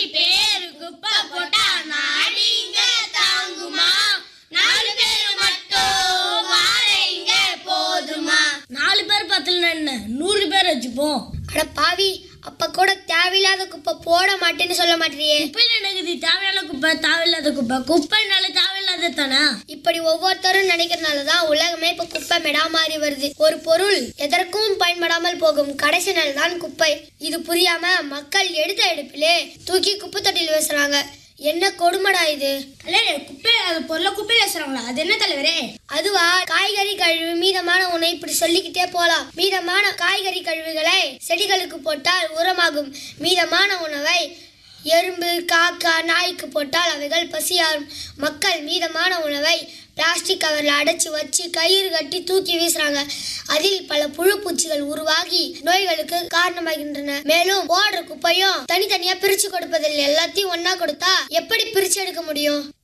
பேரு குப்பை போட்டா நாடிங்க தாங்குமா நாலு பேர் மட்டும் வாழைங்க போதுமா நாலு பேர் பத்தல என்ன நூறு பேர் வச்சுப்போம் அட பாவி அப்ப கூட தேவையில்லாத குப்பை போட மாட்டேன்னு சொல்ல மாட்டேறியே குப்பையில் எனக்கு தேவையான குப்பை தேவையில்லாத குப்பை குப்பைனால தேவையில்லாத தானே இப்படி ஒவ்வொருத்தரும் நினைக்கிறனால தான் உலகமே இப்ப குப்பை மெடா மாறி வருது ஒரு பொருள் எதற்கும் பயன்படாமல் போகும் கடைசி நாள் தான் குப்பை இது புரியாம மக்கள் எடுத்த எடுப்பிலே தூக்கி குப்பை தொட்டியில் வீசுறாங்க என்ன கொடுமடா இது குப்பை அது பொருளை குப்பையில் வச்சுறாங்களா அது என்ன தலைவரே அதுவா காய்கறி கழிவு மீதமான உணவை இப்படி சொல்லிக்கிட்டே போலாம் மீதமான காய்கறி கழிவுகளை செடிகளுக்கு போட்டால் உரமாகும் மீதமான உணவை எறும்பு காக்கா நாய்க்கு போட்டால் அவைகள் பசியாரும் மக்கள் மீதமான உணவை பிளாஸ்டிக் கவரில் அடைச்சி வச்சு கயிறு கட்டி தூக்கி வீசுறாங்க அதில் பல புழு பூச்சிகள் உருவாகி நோய்களுக்கு காரணமாகின்றன மேலும் போடுற குப்பையும் தனித்தனியா பிரிச்சு கொடுப்பதில் எல்லாத்தையும் ஒண்ணா கொடுத்தா எப்படி பிரிச்சு எடுக்க முடியும்